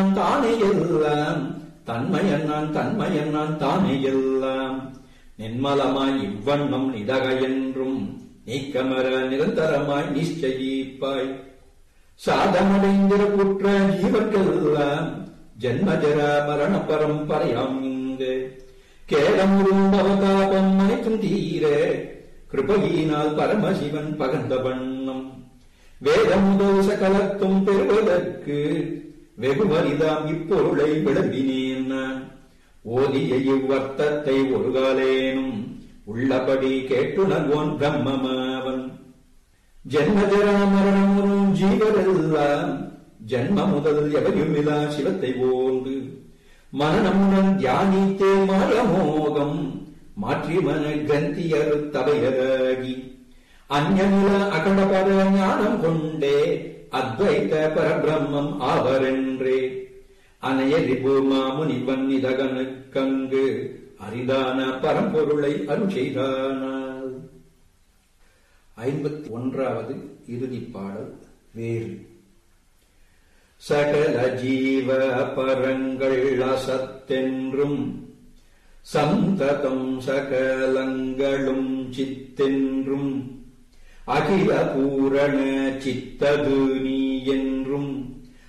தானே எல்லாம் தன்மையன் நான் தன்மையன் நான் தானே எல்லாம் நின்மலமாய் இவ்வண்ணம் நிதக என்றும் நீக்கமர நிரந்தரமாய் நிச்சயிப்பாய் சாதமடைந்திர குற்ற ஜீவர்க்கெல்லாம் ஜன்மஜர மரண பரம்பரையாம் இங்கு கேடமுறும் அவதாபம் அனைத்தும் தீர கிருபையினால் பரமசிவன் பகர்ந்த வண்ணம் வேதமுதல் சகலத்தும் பெறுவதற்கு வெகுமரிதாம் இப்பொருளை விளம்பினேன் நான் ஓதிய இவ்வர்த்தத்தை ஒரு காலேனும் உள்ளபடி கேட்டுணர்வோன் பிரம்மமாவன் ஜென்மஜரா மரணமுறும் ஜீவரெல்லாம் ஜன்ம முதல் எவையுமிலா சிவத்தை போந்து மரணமுடன் தியானித்தே மாயமோகம் மாற்றி மன கந்தியரு தவையதாகி அந்நில அகண்டபர ஞானம் கொண்டே அத்வைத பரபிரம்மம் ஆவரென்றே அனைய ரிபு மாமுனிவன் இதகனுக்கங்கு அரிதான பரம்பொருளை அருள் செய்தானால் ஐம்பத்தி ஒன்றாவது இறுதிப் பாடல் வேறு சகல ஜீவ பரங்கள் அசத்தென்றும் சந்ததம் சகலங்களும் சித்தென்றும் அகில பூரண சித்தது நீ